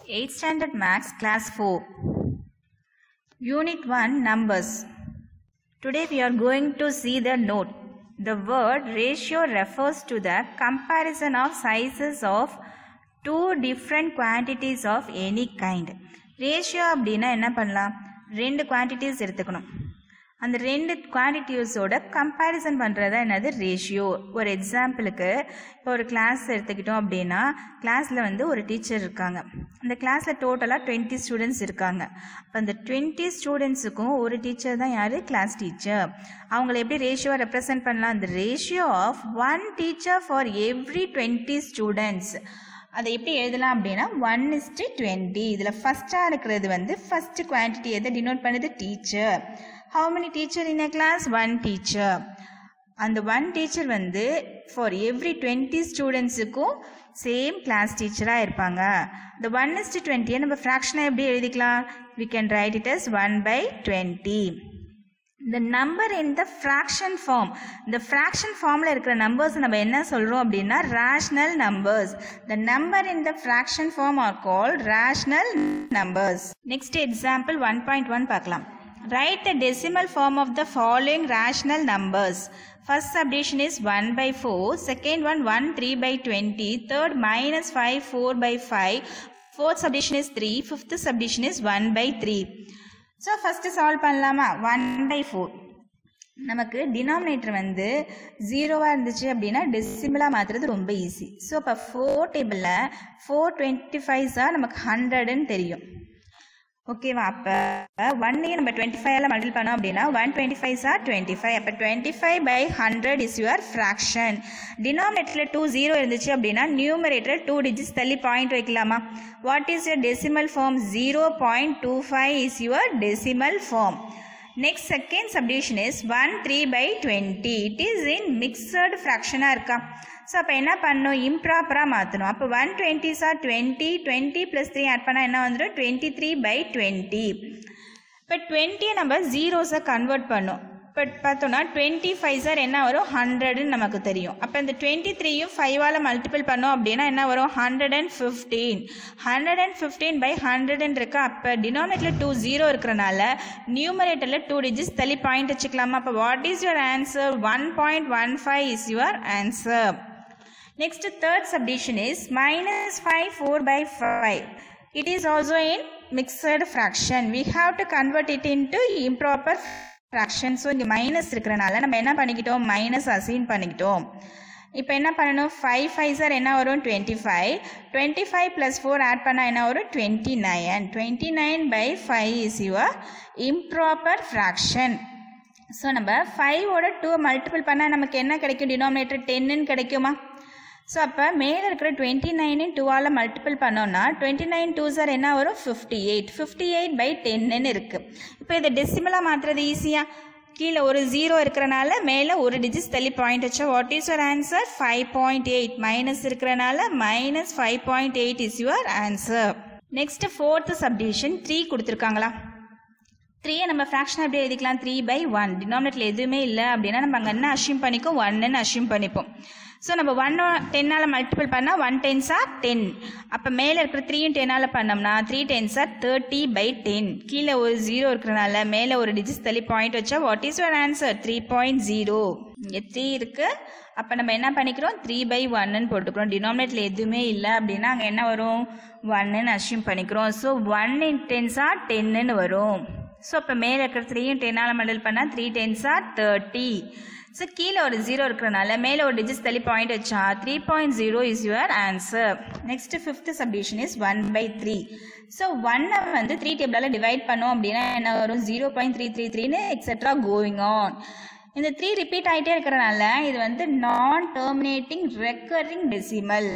8th Standard Max Class 4 Unit 1 Numbers Today we are going to see the note. The word ratio refers to the comparison of sizes of two different quantities of any kind. Ratio அப்படின்னா என்ன பண்ணலாம் ரெண்டு quantities எடுத்துக்கணும் அந்த ரெண்டு குவான்டிட்டிஸோட comparison பண்ணுறது என்னது ratio ஒரு எக்ஸாம்பிளுக்கு இப்போ ஒரு கிளாஸ் எடுத்துக்கிட்டோம் அப்படின்னா கிளாஸில் வந்து ஒரு டீச்சர் இருக்காங்க அந்த கிளாஸில் டோட்டலாக டுவெண்ட்டி ஸ்டூடெண்ட்ஸ் இருக்காங்க அப்போ அந்த டுவெண்ட்டி ஸ்டூடெண்ட்ஸுக்கும் ஒரு டீச்சர் தான் யார் கிளாஸ் டீச்சர் அவங்கள எப்படி ரேஷியோவை ரெப்ரசன்ட் பண்ணலாம் அந்த ratio of one teacher for every twenty students அதை எப்படி எழுதலாம் அப்படின்னா ஒன் இஸ்டு டுவெண்ட்டி இதில் ஃபஸ்ட்டாக இருக்கிறது வந்து ஃபஸ்ட்டு குவான்டிட்டி எதை டினோட் பண்ணுது teacher how many teacher in a class one teacher அந்த ஒன் டீச்சர் வந்து ஃபார் எவ்ரி டுவெண்ட்டி ஸ்டூடெண்ட்ஸுக்கும் சேம் கிளாஸ் டீச்சராக இருப்பாங்க இந்த ஒன் இஸ்டு டுவெண்ட்டியை நம்ம ஃப்ராக்ஷனாக எப்படி எழுதிக்கலாம் we can write it as one by twenty இந்த number in the fraction form இந்த ஃப்ராக்ஷன் ஃபார்மில் இருக்கிற நம்பர்ஸ் நம்ம என்ன சொல்கிறோம் அப்படின்னா rational numbers the number in the fraction form are call rational numbers next example one point one பார்க்கலாம் right the decimal form of the following rational numbers First subdivision is 1 by 4, second one 1 3 by 20, third minus 5 4 by 5, fourth subdivision is 3, fifth subdivision is 1 by 3. So first solve பண்ணலாமா one by four நமக்கு denominator வந்து ஜீரோவாக இருந்துச்சு அப்படின்னா டெசிமலாக மாற்றுறது ரொம்ப easy so இப்போ ஃபோர் டேபிளில் ஃபோர் டுவெண்ட்டி ஃபைவ்ஸாக நமக்கு ஹண்ட்ரடுன்னு தெரியும் ஓகேவா அப்போ ஒன்னையும் நம்ம டுவெண்ட்டி ஃபைவ்ல மல்டில் பண்ணோம் அப்படின்னா ஒன் டுவெண்ட்டி ஃபைவ் சார் டுவெண்ட்டி ஃபைவ் அப்போ twenty five by hundred is your fraction டினாமினேட்டரில் டூ ஜீரோ இருந்துச்சு அப்படின்னா நியூமரேட்டர் டூ டிஜிட்ஸ் தள்ளி பாயிண்ட் வைக்கலாமா what is your decimal form zero point two five is your decimal form next second subdivision is one three by twenty it is in mixed ஃப்ராக்ஷனாக இருக்கா so அப்போ என்ன பண்ணணும் இம்ப்ராப்பராக மாற்றணும் அப்போ ஒன் டுவெண்ட்டி சார் twenty twenty plus three add பண்ணால் என்ன வந்துடும் டுவெண்ட்டி த்ரீ பை டுவெண்ட்டி இப்போ டுவெண்ட்டியை நம்ம ஜீரோஸை கன்வெர்ட் பண்ணோம் இப்போ பார்த்தோன்னா டுவெண்ட்டி ஃபைவ் சார் என்ன வரும் ஹண்ட்ரடுன்னு நமக்கு தெரியும் அப்போ இந்த டுவெண்ட்டி த்ரீயும் ஃபைவால் மல்டிபிள் பண்ணோம் அப்படின்னா என்ன வரும் hundred and fifteen hundred and fifteen by ஹண்ட்ரட்னு இருக்கா அப்போ டினாமினேட்டில் டூ ஜீரோ இருக்கிறனால நியூமரேட்டரில் டூ டிஜிட்ஸ் தள்ளி பாயிண்ட் வச்சுக்கலாமா அப்போ what is your answer one point one five is your answer Next third subdivision is minus 5 4 by 5. It is also in mixed fraction. We have to convert it into improper fraction. So இங்கே minus இருக்கிறனால நம்ம என்ன பண்ணிக்கிட்டோம் minus assign பண்ணிக்கிட்டோம் இப்போ என்ன பண்ணணும் five five சார் என்ன வரும் twenty five twenty five plus four add பண்ணால் என்ன வரும் twenty nine twenty nine by five is your improper fraction so நம்ம ஃபைவோட டூ மல்டிபிள் பண்ணால் நமக்கு என்ன கிடைக்கும் டினாமினேட்டர் டென்னுன்னு கிடைக்குமா ஸோ அப்போ மேலே இருக்கிற டுவெண்ட்டி நைனையும் டூவால் மல்டிபிள் பண்ணோன்னா டுவெண்ட்டி நைன் டூ சார் என்ன வரும் fifty eight fifty eight by டென்னு இருக்குது இப்போ இதை டெசிமலாக மாற்றுறது ஈஸியாக கீழே ஒரு ஜீரோ இருக்கிறனால மேலே ஒரு டிஜிட்ஸ் தள்ளி பாயிண்ட் வச்சா what is your answer five point eight minus இருக்கிறனால minus five point eight is your answer next fourth subdivision three கொடுத்துருக்காங்களா த்ரீயை நம்ம ஃப்ராக்ஷன் எப்படி எழுதிக்கலாம் த்ரீ பை ஒன் டினாமினேட்டில் எதுவுமே இல்லை அப்படின்னா நம்ம அங்கே என்ன அஷ்யூம் பண்ணிக்கோ ஒன்னு அஷ்யூம் பண்ணிப்போம் ஸோ நம்ம ஒன் டென்னால் மல்டிபிள் பண்ணால் ஒன் டென்ஸாக டென் அப்போ மேலே இருக்கிற த்ரீயும் டென்னால் பண்ணோம்னா த்ரீ டென்ஸாக தேர்ட்டி பை டென் கீழே ஒரு ஜீரோ இருக்கிறனால மேலே ஒரு டிஜிட்ஸ் தள்ளி பாயிண்ட் வச்சா what is your answer three point zero இங்கே த்ரீ இருக்குது அப்போ நம்ம என்ன பண்ணிக்கிறோம் த்ரீ பை ஒன்னு போட்டுக்கிறோம் டினாமினேட்டில் எதுவுமே இல்லை அப்படின்னா அங்கே என்ன வரும் ஒன்னுன்னு அஷ்யூம் பண்ணிக்கிறோம் ஸோ ஒன் இன் டென்ஸாக டென்னுன்னு வரும் ஸோ அப்போ மேலே இருக்கிற த்ரீயும் டென்னால் மடல் பண்ணால் த்ரீ டென்ஸாக தேர்ட்டி ஸோ கீழே ஒரு ஜீரோ இருக்கிறனால மேலே ஒரு டிஜிட்ஸ் தள்ளி பாயிண்ட் வச்சா three point zero is your answer next fifth subdivision is one by three so ஒன்னை வந்து த்ரீ டேபிளால் டிவைட் பண்ணோம் அப்படின்னா என்ன வரும் ஜீரோ பாயிண்ட் த்ரீ த்ரீ த்ரீன்னு எக்ஸெட்ரா கோவிங் ஆன் இந்த த்ரீ ரிப்பீட் ஆகிட்டே இருக்கிறனால இது வந்து நான் டெர்மினேட்டிங் ரெக்கரிங் டெசிமல்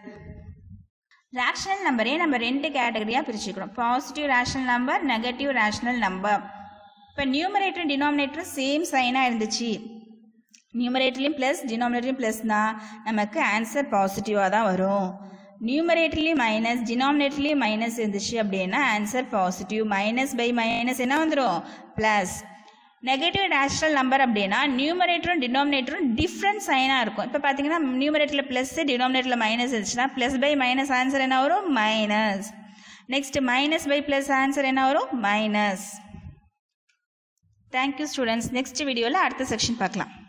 ரேஷனல் நம்பரே நம்ம ரெண்டு கேட்டகரியாக பிரிச்சுக்கிறோம் positive rational number negative rational number இப்போ நியூமரேட்டர் டினாமினேட்டர் சேம் சைனாக இருந்துச்சு நியூமரேட்டர்லையும் ப்ளஸ் டினாமினேட்டர்லையும் ப்ளஸ்னா நமக்கு ஆன்சர் பாசிட்டிவாக தான் வரும் நியூமரேட்டர்லேயும் மைனஸ் டினாமினேட்டர்லேயும் மைனஸ் இருந்துச்சு அப்படின்னா answer positive minus by minus என்ன வந்துடும் ப்ளஸ் நெகட்டிவ் ரேஷனல் நம்பர் அப்படின்னா நியூமரேட்டரும் டினாமினேட்டரும் டிஃப்ரெண்ட் சைனாக இருக்கும் இப்போ பார்த்தீங்கன்னா நியூமரேட்டரில் ப்ளஸ் டினாமினேட்டரில் மைனஸ் இருந்துச்சுன்னா ப்ளஸ் பை மைனஸ் ஆன்சர் என்ன வரும் minus next minus by plus answer என்ன வரும் மைனஸ் தேங்க்யூ ஸ்டூடெண்ட்ஸ் நெக்ஸ்ட் வீடியோவில் அடுத்த செக்ஷன் பார்க்கலாம்